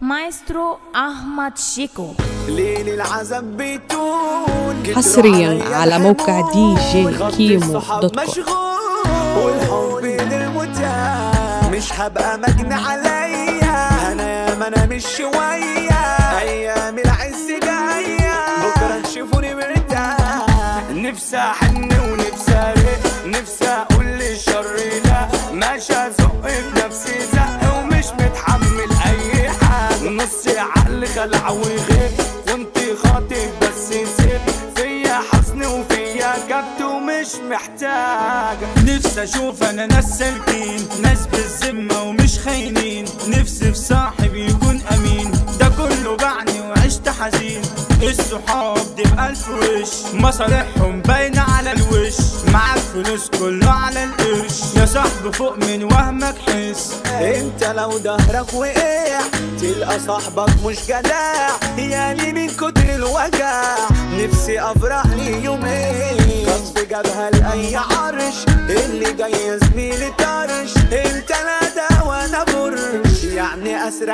مايسترو أحمد شيكو ليل العذاب بيتون حصرياً على موقع دي جي كيمو دوت كوم. مشغول والحب للمتاع مش هبقى مجني عليا انا يا ما انا مش شويه ايام العز جايه بكره تشوفوني مرتاح نفسي احن ونفسي ارق نفسي اقول للشر لا ماشي ازق في نفسي زق ومش متحمل اي حاجه نص عقل خلع وغير كنت خاطب بس سيب فيا حزن وفيا كبت ومش محتاجه نفسي اشوف انا ناس سالكين ناس بالذمة ومش خاينين نفسي في صاحب يكون امين ده كله باعني وعشت حزين الصحاب دي بألف وش مصالحهم باينة على الوش معاك فلوس كله على القرش يا صاحبي فوق من وهمك حس انت لو ظهرك وقع تلقى صاحبك مش جدع يعني من كتر الوجع نفسي افرح لي يومين غصب جابها لاي عرش اللي جاي يا زميلي طرش انت لا ده وانا برش يعني اسرع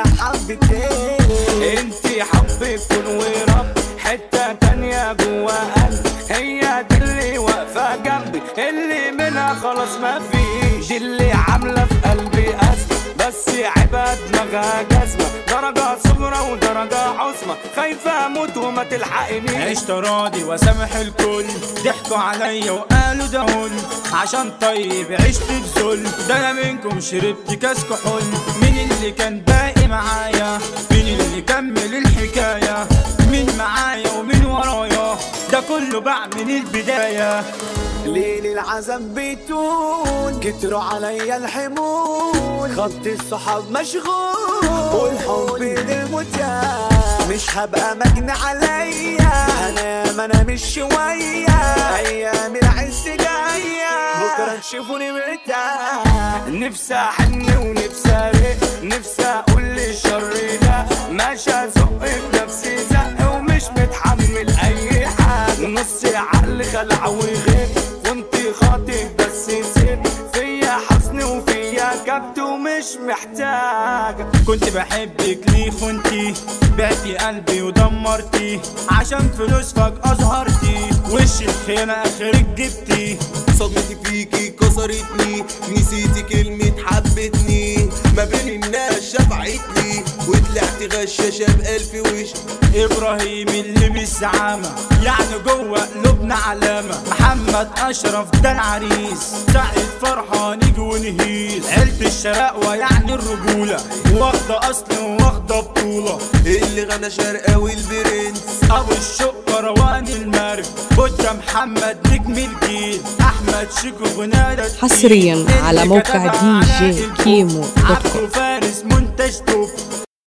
حبتين انت حبك كن ورب حتة تانية جوا قلبي هي دي اللي واقفة جنبي اللي منها خلاص ما فيش دي اللي عاملة في قلبي أزمة بس عيبها دماغها جزمة درجة صغرى ودرجة عظمى خايفة أموت وما تلحقنيش عشت راضي وسامح الكل ضحكوا عليا وقالوا ده هن عشان طيب عشت في ذل ده انا منكم شربت كاس كحول مين اللي كان باقي معايا مين اللي كمل الحكايه مين معايا ومين ورايا ده كله بقى من البدايه ليل العذاب بيتون كتروا عليا الحمول خط الصحاب مشغول والحب للمتاع مش هبقى مجني عليا انا ما انا مش شويه ايام العز جايه بكره تشوفوني مرتاح نفسي احن ونفسي ارق نفسي اقول للشر لا ماشي ازق في نفسي زق ومش متحمل اي حاجه نص عقل خلع وغير كنت خاطب بس سيب فيا حزن وفيا كبت ومش محتاجه كنت بحبك ليه خنتي بعتي قلبي ودمرتي عشان فلوس فجأة ظهرتي وش الخيانة اخرك جبتي صدمتي فيكي كسرتني نسيتي كلمة حبتني ما بين الناس شفعتني وطلعت غشاشة بألف وش ابراهيم اللي مش زعامة يعني جوه قلوبنا علامة محمد اشرف ده العريس سعيد فرحان يجي ونهيس عيلة الشراقوة يعني الرجولة واخدة اصل وواخدة بطولة اللي غنى شرقاوي البرنس ابو الشق روان المرج بودة محمد نجم الجيل احمد شيكو بنادى حصرياً على موقع دي جي كيمو دوت كوم. عبده فارس منتج توب